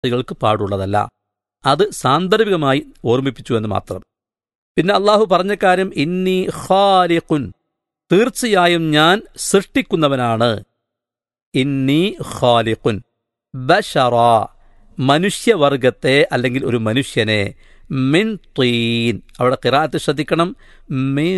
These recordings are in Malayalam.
ൾക്ക് പാടുള്ളതല്ല അത് സാന്ദർഭികമായി ഓർമ്മിപ്പിച്ചു എന്ന് മാത്രം പിന്നെ അള്ളാഹു പറഞ്ഞ കാര്യം ഇന്നി ഖാലിഖുൻ തീർച്ചയായും ഞാൻ സൃഷ്ടിക്കുന്നവനാണ് ഇന്നി ഖാലിഖുൻ ബഷറ മനുഷ്യവർഗത്തെ അല്ലെങ്കിൽ ഒരു മനുഷ്യനെ മിൻ തീൻ അവിടെ കിറാത്ത് ശ്രദ്ധിക്കണം മിൻ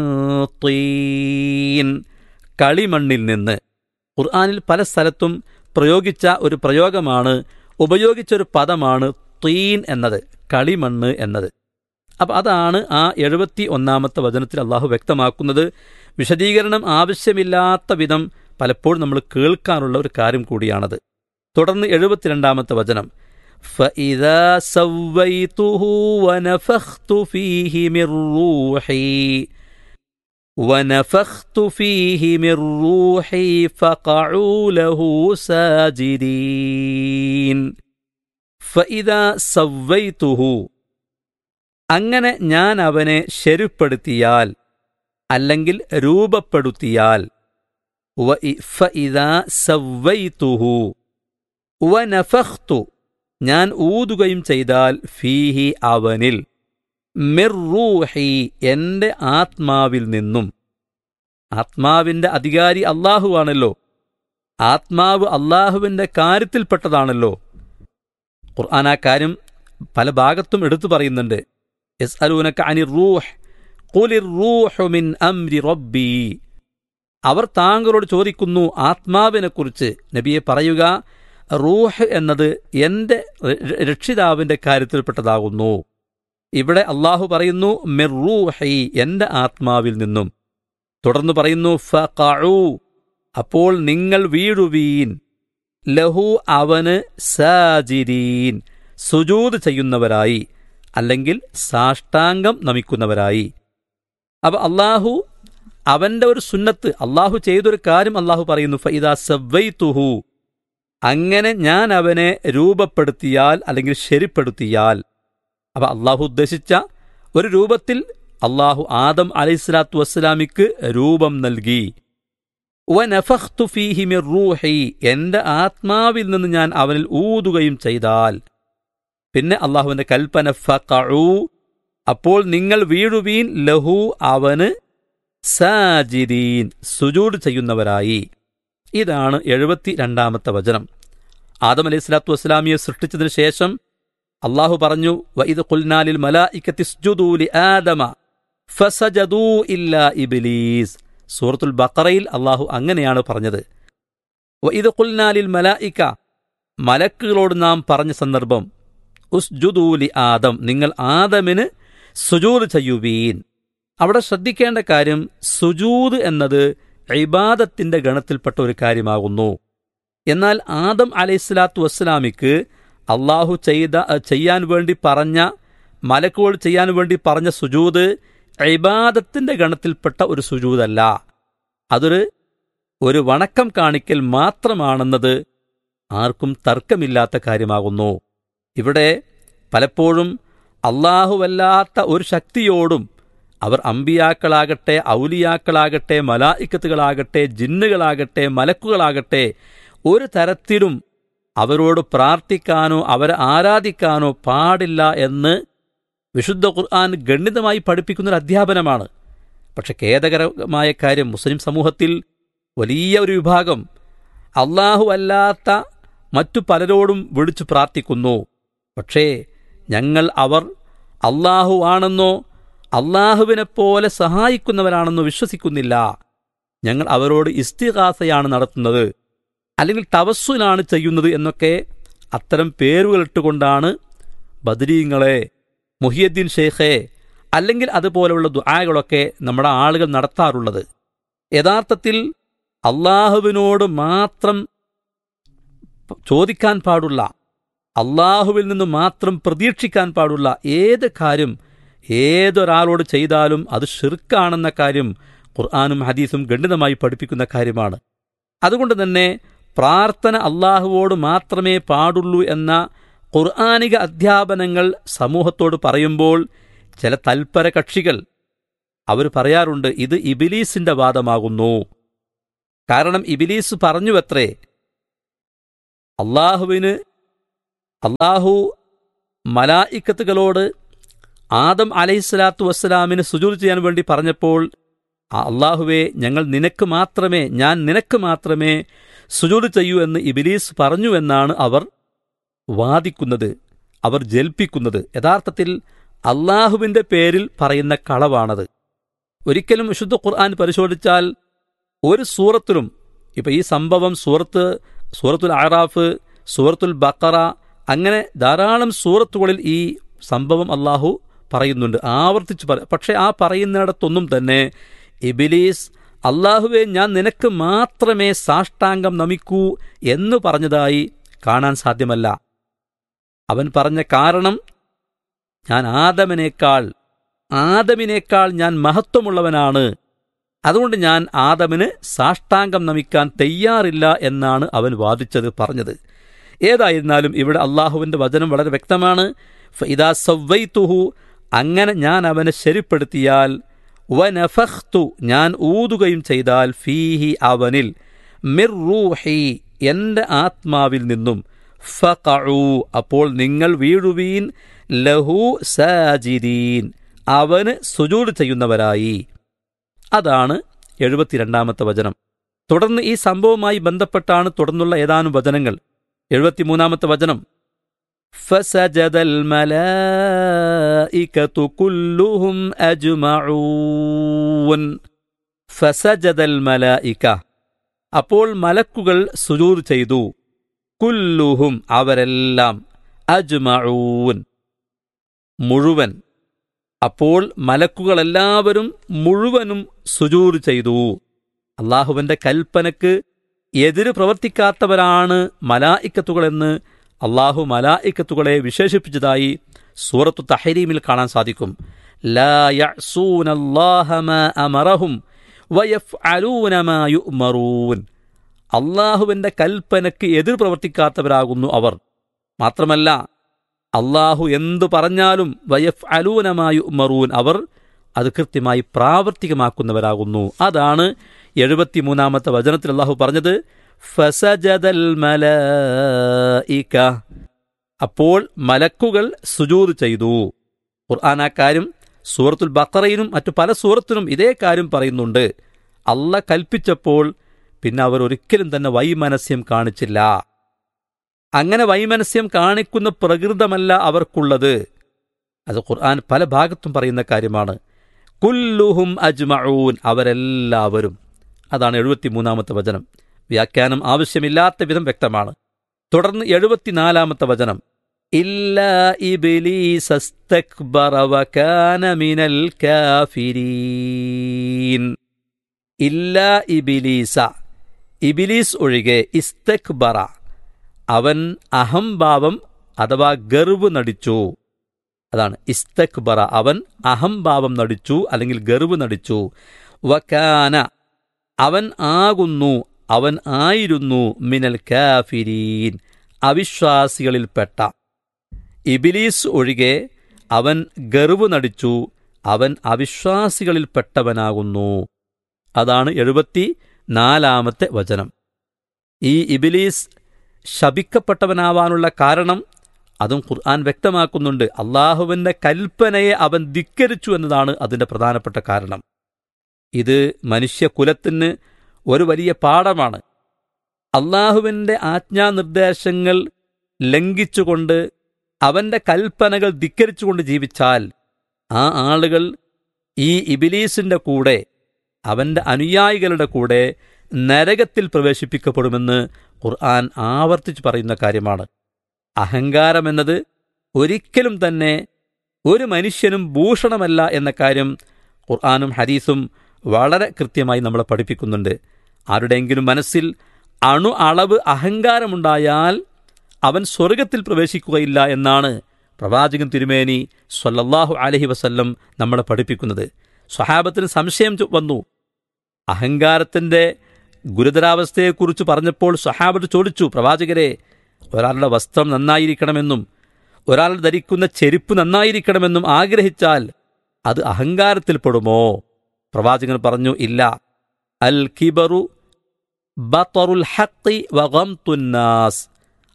തീൻ കളിമണ്ണിൽ നിന്ന് ഖുർആാനിൽ പല സ്ഥലത്തും പ്രയോഗിച്ച ഒരു പ്രയോഗമാണ് ഉപയോഗിച്ച ഒരു പദമാണ് തീൻ എന്നത് കളിമണ്ണ് എന്നത് അപ്പം അതാണ് ആ എഴുപത്തി ഒന്നാമത്തെ വചനത്തിൽ അള്ളാഹു വ്യക്തമാക്കുന്നത് വിശദീകരണം ആവശ്യമില്ലാത്ത വിധം പലപ്പോഴും നമ്മൾ കേൾക്കാനുള്ള ഒരു കാര്യം കൂടിയാണത് തുടർന്ന് എഴുപത്തിരണ്ടാമത്തെ വചനം فإذا سويته ونفخت فيه من روحي ونفخت فيه من روحي فقعوا له ساجدين فإذا سويته അങ്ങനെ ഞാൻ അവനെ ശരിപ്പെടുത്തിയാൽ അല്ലെങ്കിൽ രൂപപ്പെടുത്തിയാൽ വ- ഫഇദാ സവ്വൈതുഹു വനഫഖ്തു ഞാൻ ഊതുകയും ചെയ്താൽ ഫീഹി അവനിൽ മിർറൂഹി എന്റെ ആത്മാവിൽ നിന്നും ആത്മാവിന്റെ അധികാരി അള്ളാഹുവാണല്ലോ ആത്മാവ് അള്ളാഹുവിന്റെ കാര്യത്തിൽപ്പെട്ടതാണല്ലോ ഖുർആൻ ആ കാര്യം പല ഭാഗത്തും എടുത്തു പറയുന്നുണ്ട് യസ്അലൂനക അനിർ റൂഹ് ഖുലിർ റൂഹു മിൻ അംരി റബ്ബി അവർ താങ്കളോട് ചോദിക്കുന്നു ആത്മാവിനെക്കുറിച്ച് നബിയെ പറയുക റൂഹ് എന്നത് എന്റെ ര- രക്ഷിതാവിന്റെ കാര്യത്തിൽപ്പെട്ടതാകുന്നു ഇവിടെ അള്ളാഹു പറയുന്നു മിർ റൂഹി എന്റെ ആത്മാവിൽ നിന്നും തുടർന്ന് പറയുന്നു ഫഖഉ അപ്പോൾ നിങ്ങൾ വീഴുവീൻ ലഹു അവന് സാജിരീൻ സുജൂദ് ചെയ്യുന്നവരായി അല്ലെങ്കിൽ സാഷ്ടാംഗം നമിക്കുന്നവരായി അപ്പൊ അള്ളാഹു അവന്റെ ഒരു സുന്നത്ത് അള്ളാഹു ചെയ്തൊരു കാര്യം അള്ളാഹു പറയുന്നു ഫൈദാ സവ്വൈതുഹു അങ്ങനെ ഞാൻ അവനെ രൂപപ്പെടുത്തിയാൽ അല്ലെങ്കിൽ ശരിപ്പെടുത്തിയാൽ അപ്പൊ അള്ളാഹു ഉദ്ദേശിച്ച ഒരു രൂപത്തിൽ അള്ളാഹു ആദം അലൈഹിസ്ലാത്തു വസ്സലാമിക്ക് രൂപം നൽകി വനഫഖ്തു ഫീഹി മിർ റൂഹി എന്റെ ആത്മാവിൽ നിന്ന് ഞാൻ അവനിൽ ഊതുകയും ചെയ്താൽ പിന്നെ അള്ളാഹുവിന്റെ കൽപ്പന ഫഖഉ അപ്പോൾ നിങ്ങൾ വീഴുവീൻ ലഹു അവന് സാജിദീൻ സുജൂഡ് ചെയ്യുന്നവരായി ഇതാണ് എഴുപത്തി രണ്ടാമത്തെ വചനം ആദം അലൈഹി സ്വലാത്തു വസ്സലാമിയെ സൃഷ്ടിച്ചതിന് ശേഷം അള്ളാഹു പറഞ്ഞു വഇദ് ഖുൽനാലിൽ മലായിക്കത്തി സ്ജുദൂ ലി ആദമ ഫസജദൂ ഇല്ലാ ഇബ്ലീസ് സൂറത്തുൽ ബഖറയിൽ അള്ളാഹു അങ്ങനെയാണ് പറഞ്ഞത് വഇദ് ഖുൽനാലിൽ മലായിക്ക മലക്കുകളോട് നാം പറഞ്ഞ സന്ദർഭം ഉസ്ജുദൂ ലി ആദം നിങ്ങൾ ആദമിന് സുജൂദ് ചെയ്യുവീൻ അവിടെ ശ്രദ്ധിക്കേണ്ട കാര്യം സുജൂദ് എന്നത് ഇബാദത്തിന്റെ ഗണത്തിൽപ്പെട്ട ഒരു കാര്യമാകുന്നു എന്നാൽ ആദം അലൈഹിസ്ലാത്തു വസ്സലാമിക്ക് അള്ളാഹു ചെയ്ത ചെയ്യാൻ വേണ്ടി പറഞ്ഞ മലക്കുകൾ ചെയ്യാൻ വേണ്ടി പറഞ്ഞ സുജൂദ് ഇബാദത്തിന്റെ ഗണത്തിൽപ്പെട്ട ഒരു സുജൂദല്ല അതൊരു ഒരു വണക്കം കാണിക്കൽ മാത്രമാണെന്നത് ആർക്കും തർക്കമില്ലാത്ത കാര്യമാകുന്നു ഇവിടെ പലപ്പോഴും അള്ളാഹുവല്ലാത്ത ഒരു ശക്തിയോടും അവർ അമ്പിയാക്കളാകട്ടെ ഔലിയാക്കളാകട്ടെ മലായിക്കത്തുകളാകട്ടെ ജിന്നുകളാകട്ടെ മലക്കുകളാകട്ടെ ഒരു തരത്തിലും അവരോട് പ്രാർത്ഥിക്കാനോ അവരെ ആരാധിക്കാനോ പാടില്ല എന്ന് വിശുദ്ധ ഖുർആൻ ഗണ്ഡിതമായി പഠിപ്പിക്കുന്ന ഒരു അധ്യാപനമാണ് പക്ഷെ ഖേദകരമായ കാര്യം മുസ്ലിം സമൂഹത്തിൽ വലിയ ഒരു വിഭാഗം അള്ളാഹു അല്ലാത്ത മറ്റു പലരോടും വിളിച്ചു പ്രാർത്ഥിക്കുന്നു പക്ഷേ ഞങ്ങൾ അവർ അള്ളാഹു ആണെന്നോ അള്ളാഹുവിനെ പോലെ സഹായിക്കുന്നവരാണെന്നോ വിശ്വസിക്കുന്നില്ല ഞങ്ങൾ അവരോട് ഇസ്തിഹാസയാണ് നടത്തുന്നത് അല്ലെങ്കിൽ തവസ്സുലാണ് ചെയ്യുന്നത് എന്നൊക്കെ അത്തരം പേരുകളിട്ടുകൊണ്ടാണ് ബദരീങ്ങളെ മുഹിയദ്ദീൻ ഷെയ്ഖെ അല്ലെങ്കിൽ അതുപോലെയുള്ള ദുആകളൊക്കെ നമ്മുടെ ആളുകൾ നടത്താറുള്ളത് യഥാർത്ഥത്തിൽ അള്ളാഹുവിനോട് മാത്രം ചോദിക്കാൻ പാടുള്ള അള്ളാഹുവിൽ നിന്ന് മാത്രം പ്രതീക്ഷിക്കാൻ പാടുള്ള ഏത് കാര്യം ഏതൊരാളോട് ചെയ്താലും അത് ഷിർക്കാണെന്ന കാര്യം ഖുർആാനും ഹദീസും ഗണ്ഡിതമായി പഠിപ്പിക്കുന്ന കാര്യമാണ് അതുകൊണ്ട് തന്നെ പ്രാർത്ഥന അള്ളാഹുവോട് മാത്രമേ പാടുള്ളൂ എന്ന ഖുർആാനിക അധ്യാപനങ്ങൾ സമൂഹത്തോട് പറയുമ്പോൾ ചില തൽപര കക്ഷികൾ അവർ പറയാറുണ്ട് ഇത് ഇബിലീസിന്റെ വാദമാകുന്നു കാരണം ഇബിലീസ് പറഞ്ഞുവത്രേ അള്ളാഹുവിന് അള്ളാഹു മലായിക്കത്തുകളോട് ആദം അലൈഹിസ്സലാത്തു വസ്സലാമിന് സുജൂർ ചെയ്യാൻ വേണ്ടി പറഞ്ഞപ്പോൾ ആ അള്ളാഹുവെ ഞങ്ങൾ നിനക്ക് മാത്രമേ ഞാൻ നിനക്ക് മാത്രമേ സുജൂർ ചെയ്യൂ എന്ന് ഇബിലീസ് പറഞ്ഞു എന്നാണ് അവർ വാദിക്കുന്നത് അവർ ജൽപ്പിക്കുന്നത് യഥാർത്ഥത്തിൽ അള്ളാഹുവിൻ്റെ പേരിൽ പറയുന്ന കളവാണത് ഒരിക്കലും വിശുദ്ധ ഖുർആൻ പരിശോധിച്ചാൽ ഒരു സൂറത്തിലും ഇപ്പം ഈ സംഭവം സൂറത്ത് സൂറത്തുൽ ആറാഫ് സൂറത്തുൽ ബക്കറ അങ്ങനെ ധാരാളം സൂറത്തുകളിൽ ഈ സംഭവം അള്ളാഹു പറയുന്നുണ്ട് ആവർത്തിച്ച് പറ പക്ഷെ ആ പറയുന്നിടത്തൊന്നും തന്നെ ഇബിലീസ് അള്ളാഹുവെ ഞാൻ നിനക്ക് മാത്രമേ സാഷ്ടാംഗം നമിക്കൂ എന്ന് പറഞ്ഞതായി കാണാൻ സാധ്യമല്ല അവൻ പറഞ്ഞ കാരണം ഞാൻ ആദമിനേക്കാൾ ആദമിനേക്കാൾ ഞാൻ മഹത്വമുള്ളവനാണ് അതുകൊണ്ട് ഞാൻ ആദമിന് സാഷ്ടാംഗം നമിക്കാൻ തയ്യാറില്ല എന്നാണ് അവൻ വാദിച്ചത് പറഞ്ഞത് ഏതായിരുന്നാലും ഇവിടെ അള്ളാഹുവിന്റെ വചനം വളരെ വ്യക്തമാണ് ഫഇദാ സവ്വൈതുഹു അങ്ങനെ ഞാൻ അവനെ ശരിപ്പെടുത്തിയാൽ വനഫഖ്തു ഞാൻ ഊതുകയും ചെയ്താൽ ഫീഹി അവനിൽ മിർ റൂഹി എന്റെ ആത്മാവിൽ നിന്നും ഫഖഉ അപ്പോൾ നിങ്ങൾ വീഴുവീൻ ലഹു സാജിദീൻ അവന് സുജൂഡ് ചെയ്യുന്നവരായി അതാണ് എഴുപത്തിരണ്ടാമത്തെ വചനം തുടർന്ന് ഈ സംഭവവുമായി ബന്ധപ്പെട്ടാണ് തുടർന്നുള്ള ഏതാനും വചനങ്ങൾ എഴുപത്തിമൂന്നാമത്തെ വചനം فسجد الملائكة كلهم أجمعون فسجد الملائكة അപ്പോൾ മലക്കുകൾ സുജൂദ് ചെയ്തു കുല്ലുഹും അവരെല്ലാം അജ്മഊൻ മുഴുവൻ അപ്പോൾ മലക്കുകളെല്ലാവരും മുഴുവനും സുജൂർ ചെയ്തു അള്ളാഹുവിന്റെ കൽപ്പനക്ക് എതിര് പ്രവർത്തിക്കാത്തവരാണ് മലായിക്കത്തുകളെന്ന് അള്ളാഹു മലായിക്കത്തുകളെ വിശേഷിപ്പിച്ചതായി സൂറത്തു തഹരീമിൽ കാണാൻ സാധിക്കും ലാ യഅ്സൂനല്ലാഹ മാ അമറഹും വയഫ്അലൂന മാ യുഅ്മറൂൻ അള്ളാഹുവിന്റെ കൽപ്പനക്ക് എതിർ പ്രവർത്തിക്കാത്തവരാകുന്നു അവർ മാത്രമല്ല അള്ളാഹു എന്തു പറഞ്ഞാലും വയഫ് അലൂനമായു മറൂൻ അവർ അത് കൃത്യമായി പ്രാവർത്തികമാക്കുന്നവരാകുന്നു അതാണ് എഴുപത്തിമൂന്നാമത്തെ വചനത്തിൽ അള്ളാഹു പറഞ്ഞത് ഫസജദൽ മലഇക അപ്പോൾ മലക്കുകൾ സുജൂദ് ചെയ്തു ഖുർആൻ ആ കാര്യം സൂറത്തുൽ ബക്കറയിലും മറ്റു പല സൂറത്തിനും ഇതേ കാര്യം പറയുന്നുണ്ട് അല്ല കൽപ്പിച്ചപ്പോൾ പിന്നെ അവർ ഒരിക്കലും തന്നെ വൈമനസ്യം കാണിച്ചില്ല അങ്ങനെ വൈമനസ്യം കാണിക്കുന്ന പ്രകൃതമല്ല അവർക്കുള്ളത് അത് ഖുർആൻ പല ഭാഗത്തും പറയുന്ന കാര്യമാണ് കുല്ലുഹും അജ്മഊൻ അവരെല്ലാവരും അതാണ് എഴുപത്തിമൂന്നാമത്തെ വചനം വ്യാഖ്യാനം ആവശ്യമില്ലാത്ത വിധം വ്യക്തമാണ് തുടർന്ന് എഴുപത്തിനാലാമത്തെ വചനം ഇല്ല മിനൽ കാഫിരീൻ ഇല്ല ഇബിലീസ ഇബിലീസ് ഒഴികെ ഇസ്തക്ബറ അവൻ അഹംഭാവം അഥവാ ഗർവ് നടിച്ചു അതാണ് ഇസ്തക്ബറ അവൻ അഹംഭാവം നടിച്ചു അല്ലെങ്കിൽ ഗർവ് നടിച്ചു വക്കാന അവൻ ആകുന്നു അവൻ ആയിരുന്നു മിനൽ കാഫിരീൻ അവിശ്വാസികളിൽപ്പെട്ട ഇബിലീസ് ഒഴികെ അവൻ ഗർവ് നടിച്ചു അവൻ അവിശ്വാസികളിൽപ്പെട്ടവനാകുന്നു അതാണ് എഴുപത്തി നാലാമത്തെ വചനം ഈ ഇബിലീസ് ശപിക്കപ്പെട്ടവനാവാനുള്ള കാരണം അതും ഖുർആൻ വ്യക്തമാക്കുന്നുണ്ട് അള്ളാഹുവിന്റെ കൽപ്പനയെ അവൻ ധിക്കരിച്ചു എന്നതാണ് അതിന്റെ പ്രധാനപ്പെട്ട കാരണം ഇത് മനുഷ്യകുലത്തിന് ഒരു വലിയ പാഠമാണ് അള്ളാഹുവിന്റെ ആജ്ഞാനിർദ്ദേശങ്ങൾ ലംഘിച്ചുകൊണ്ട് അവന്റെ കൽപ്പനകൾ ധിക്കരിച്ചുകൊണ്ട് ജീവിച്ചാൽ ആ ആളുകൾ ഈ ഇബിലീസിന്റെ കൂടെ അവന്റെ അനുയായികളുടെ കൂടെ നരകത്തിൽ പ്രവേശിപ്പിക്കപ്പെടുമെന്ന് ഖുർആൻ ആവർത്തിച്ച് പറയുന്ന കാര്യമാണ് അഹങ്കാരമെന്നത് ഒരിക്കലും തന്നെ ഒരു മനുഷ്യനും ഭൂഷണമല്ല എന്ന കാര്യം ഖുർആാനും ഹദീസും വളരെ കൃത്യമായി നമ്മളെ പഠിപ്പിക്കുന്നുണ്ട് ആരുടെയെങ്കിലും മനസ്സിൽ അണു അളവ് അഹങ്കാരമുണ്ടായാൽ അവൻ സ്വർഗത്തിൽ പ്രവേശിക്കുകയില്ല എന്നാണ് പ്രവാചകൻ തിരുമേനി സ്വല്ലല്ലാഹു അലഹി വസല്ലം നമ്മളെ പഠിപ്പിക്കുന്നത് സ്വഹാബത്തിന് സംശയം വന്നു അഹങ്കാരത്തിന്റെ ഗുരുതരാവസ്ഥയെക്കുറിച്ച് പറഞ്ഞപ്പോൾ സ്വഹാബത്ത് ചോദിച്ചു പ്രവാചകരെ ഒരാളുടെ വസ്ത്രം നന്നായിരിക്കണമെന്നും ഒരാൾ ധരിക്കുന്ന ചെരുപ്പ് നന്നായിരിക്കണമെന്നും ആഗ്രഹിച്ചാൽ അത് അഹങ്കാരത്തിൽപ്പെടുമോ പ്രവാചകൻ പറഞ്ഞു ഇല്ല അൽ കിബറു ബത്തറുൽ ഹത്തി വഗംതുന്നാസ്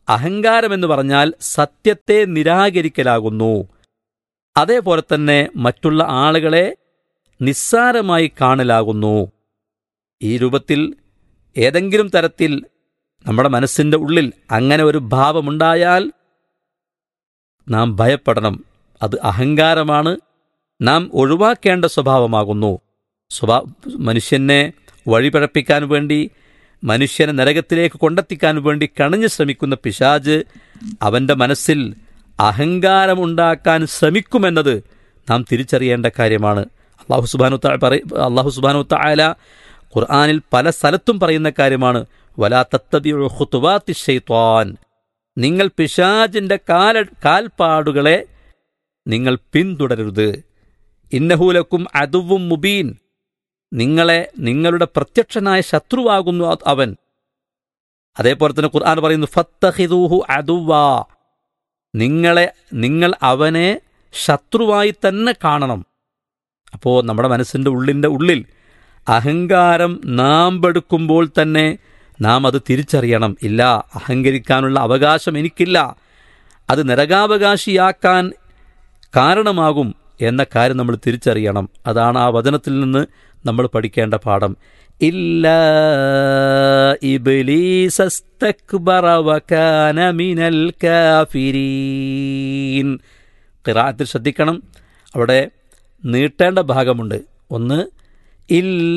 അഹങ്കാരം എന്ന് പറഞ്ഞാൽ സത്യത്തെ നിരാകരിക്കലാകുന്നു അതേപോലെ തന്നെ മറ്റുള്ള ആളുകളെ നിസ്സാരമായി കാണലാകുന്നു ഈ രൂപത്തിൽ ഏതെങ്കിലും തരത്തിൽ നമ്മുടെ മനസ്സിൻ്റെ ഉള്ളിൽ അങ്ങനെ ഒരു ഭാവമുണ്ടായാൽ നാം ഭയപ്പെടണം അത് അഹങ്കാരമാണ് നാം ഒഴിവാക്കേണ്ട സ്വഭാവമാകുന്നു സ്വഭാ മനുഷ്യനെ വഴിപഴപ്പിക്കാൻ വേണ്ടി മനുഷ്യനെ നരകത്തിലേക്ക് കൊണ്ടെത്തിക്കാൻ വേണ്ടി കണഞ്ഞു ശ്രമിക്കുന്ന പിശാജ് അവൻ്റെ മനസ്സിൽ അഹങ്കാരമുണ്ടാക്കാൻ ശ്രമിക്കുമെന്നത് നാം തിരിച്ചറിയേണ്ട കാര്യമാണ് അള്ളാഹു സുബാനു പറ അള്ളാഹു സുബാനു തായാല ഖുർആാനിൽ പല സ്ഥലത്തും പറയുന്ന കാര്യമാണ് വലാ തത്തബിഅത്തുവാത്തി ഷെയ്ത്വാൻ നിങ്ങൾ പിശാജിൻ്റെ കാല കാൽപ്പാടുകളെ നിങ്ങൾ പിന്തുടരരുത് ഇന്നഹൂലക്കും അതുവും മുബീൻ നിങ്ങളെ നിങ്ങളുടെ പ്രത്യക്ഷനായ ശത്രുവാകുന്നു അവൻ അതേപോലെ തന്നെ ഖുർആൻ പറയുന്നു ഫത്തഹിദൂഹു അതുവാ നിങ്ങളെ നിങ്ങൾ അവനെ ശത്രുവായി തന്നെ കാണണം അപ്പോൾ നമ്മുടെ മനസ്സിൻ്റെ ഉള്ളിൻ്റെ ഉള്ളിൽ അഹങ്കാരം നാമ്പെടുക്കുമ്പോൾ തന്നെ നാം അത് തിരിച്ചറിയണം ഇല്ല അഹങ്കരിക്കാനുള്ള അവകാശം എനിക്കില്ല അത് നരകാവകാശിയാക്കാൻ കാരണമാകും എന്ന കാര്യം നമ്മൾ തിരിച്ചറിയണം അതാണ് ആ വചനത്തിൽ നിന്ന് നമ്മൾ പഠിക്കേണ്ട പാഠം ഇല്ല മിനൽ കാഫിരീൻ ഖിറാഅത്തിൽ ശ്രദ്ധിക്കണം അവിടെ നീട്ടേണ്ട ഭാഗമുണ്ട് ഒന്ന് ഇല്ല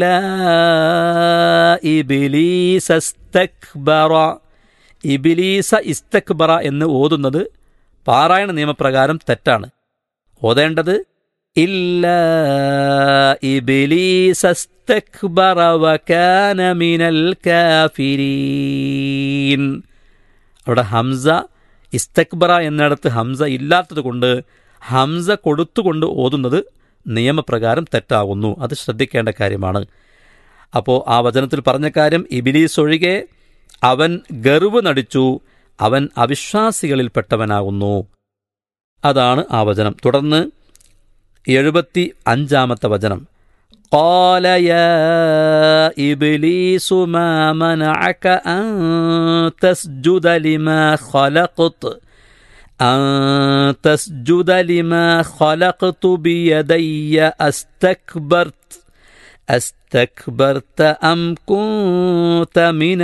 ഇബിലീസസ്തക്ബറ ഇബിലീസ ഇസ്തക്ബറ എന്ന് ഓതുന്നത് പാരായണ നിയമപ്രകാരം തെറ്റാണ് ഓതേണ്ടത് ഇല്ല ഇബിലീസസ്തക്ബറ വകാന മിനൽ കാഫിരീൻ അവിടെ ഹംസ ഇസ്തക്ബറ എന്നിടത്ത് ഹംസ ഇല്ലാത്തത് കൊണ്ട് ഹംസ കൊടുത്തുകൊണ്ട് ഓതുന്നത് നിയമപ്രകാരം തെറ്റാകുന്നു അത് ശ്രദ്ധിക്കേണ്ട കാര്യമാണ് അപ്പോൾ ആ വചനത്തിൽ പറഞ്ഞ കാര്യം ഇബിലീസ് ഒഴികെ അവൻ ഗർവ് നടിച്ചു അവൻ അവിശ്വാസികളിൽപ്പെട്ടവനാകുന്നു അതാണ് ആ വചനം തുടർന്ന് എഴുപത്തി അഞ്ചാമത്തെ വചനം قال يا إبليس ما منعك أن تسجد لما خلقت أن تسجد لما خلقت بيدي أستكبرت أستكبرت أم كنت من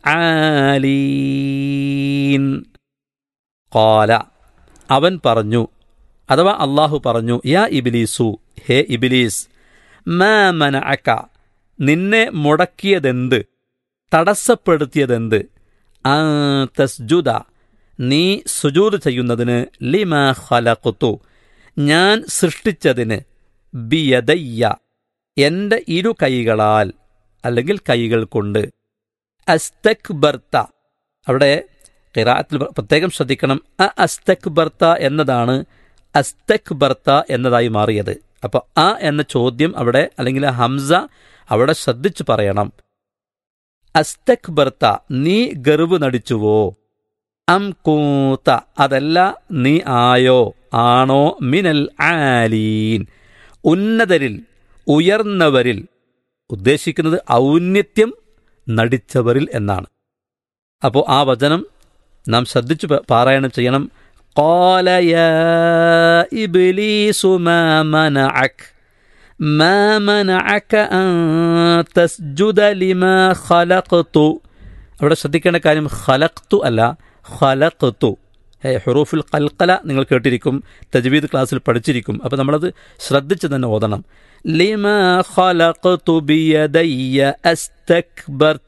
العالين قال അവൻ പറഞ്ഞു അഥവാ അള്ളാഹു പറഞ്ഞു യാ ഇബിലീസു ഹേ ഇബിലീസ് മാമന അക്ക നിന്നെ മുടക്കിയതെന്ത് തടസ്സപ്പെടുത്തിയതെന്ത് ആ തസ്ജുദ നീ സുജൂദ് ചെയ്യുന്നതിന് ലിമ ഖലഖുത്തു ഞാൻ സൃഷ്ടിച്ചതിന് ബിയദയ്യ എൻ്റെ ഇരു കൈകളാൽ അല്ലെങ്കിൽ കൈകൾ കൊണ്ട് അസ്തക്ബർത്ത അവിടെ ഖിറാത്തിൽ പ്രത്യേകം ശ്രദ്ധിക്കണം അ അസ്തക്ബർത്ത എന്നതാണ് അസ്തക്ബർത്ത എന്നതായി മാറിയത് അപ്പോൾ അ എന്ന ചോദ്യം അവിടെ അല്ലെങ്കിൽ ഹംസ അവിടെ ശ്രദ്ധിച്ചു പറയണം അസ്തക്ബർത്ത നീ ഗർവ് നടിച്ചുവോ അം കൂത്ത അതല്ല നീ ആയോ ആണോ മിനൽ ആലീൻ ഉന്നതരിൽ ഉയർന്നവരിൽ ഉദ്ദേശിക്കുന്നത് ഔന്നത്യം നടിച്ചവരിൽ എന്നാണ് അപ്പോൾ ആ വചനം നാം ശ്രദ്ധിച്ചു പാരായണം ചെയ്യണം قال يا إبليس ما منعك ما منعك أن تسجد لما خلقت അവിടെ ശ്രദ്ധിക്കേണ്ട കാര്യം ഖലക്തു അല്ല ഖലഖത്തു ഹുറൂഫുൽ കൽക്കല നിങ്ങൾ കേട്ടിരിക്കും തജ്വീദ് ക്ലാസ്സിൽ പഠിച്ചിരിക്കും അപ്പോൾ നമ്മളത് ശ്രദ്ധിച്ച് തന്നെ ഓതണം ലിമ ഖലഖതു ബിയദയ്യ അസ്തക്ബർത്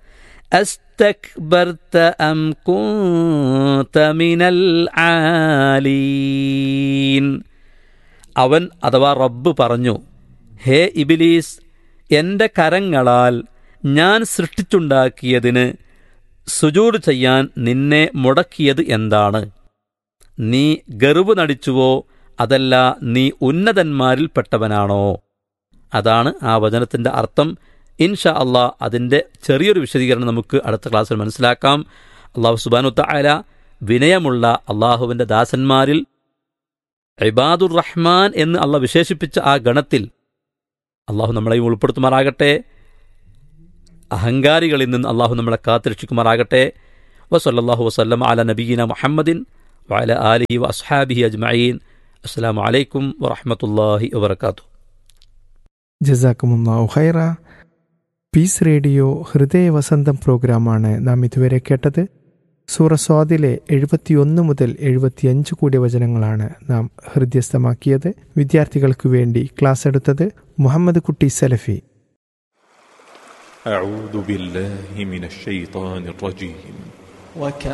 أستكبرت أم كنت من العالين അവൻ അഥവാ റബ്ബ് പറഞ്ഞു ഹേ ഇബിലീസ് എൻ്റെ കരങ്ങളാൽ ഞാൻ സൃഷ്ടിച്ചുണ്ടാക്കിയതിന് സുജൂട് ചെയ്യാൻ നിന്നെ മുടക്കിയത് എന്താണ് നീ ഗർവ് നടിച്ചുവോ അതല്ല നീ ഉന്നതന്മാരിൽപ്പെട്ടവനാണോ അതാണ് ആ വചനത്തിൻ്റെ അർത്ഥം ഇൻഷാ അള്ളാ അതിൻ്റെ ചെറിയൊരു വിശദീകരണം നമുക്ക് അടുത്ത ക്ലാസ്സിൽ മനസ്സിലാക്കാം അള്ളാഹു സുബാനു തായാല വിനയമുള്ള അള്ളാഹുവിൻ്റെ ദാസന്മാരിൽ ഇബാദുർ റഹ്മാൻ എന്ന് അള്ള വിശേഷിപ്പിച്ച ആ ഗണത്തിൽ അള്ളാഹു നമ്മളെയും ഉൾപ്പെടുത്തുമാറാകട്ടെ അഹങ്കാരികളിൽ നിന്ന് അള്ളാഹു നമ്മളെ കാത്തുരക്ഷിക്കുമാറാകട്ടെ വസല്ലാഹു വസ്ലം അല നബീന മുഹമ്മദിൻ വഅല ആലിഹി വ അസ്ഹാബിഹി അജ്മഈൻ അസ്സലാമു അലൈക്കും വറഹ്മത്തുള്ളാഹി വബർക്കാത്തു ജസാക്കുമുല്ലാഹു ഖൈറ പീസ് റേഡിയോ ഹൃദയ വസന്തം പ്രോഗ്രാമാണ് നാം ഇതുവരെ കേട്ടത് സൂറ സ്വാദിലെ എഴുപത്തിയൊന്ന് മുതൽ എഴുപത്തിയഞ്ച് കൂടിയ വചനങ്ങളാണ് നാം ഹൃദ്യസ്ഥമാക്കിയത് വിദ്യാർത്ഥികൾക്ക് വേണ്ടി ക്ലാസ് എടുത്തത് മുഹമ്മദ് കുട്ടി സലഫി أعوذ بالله من الشيطان الرجيم وكم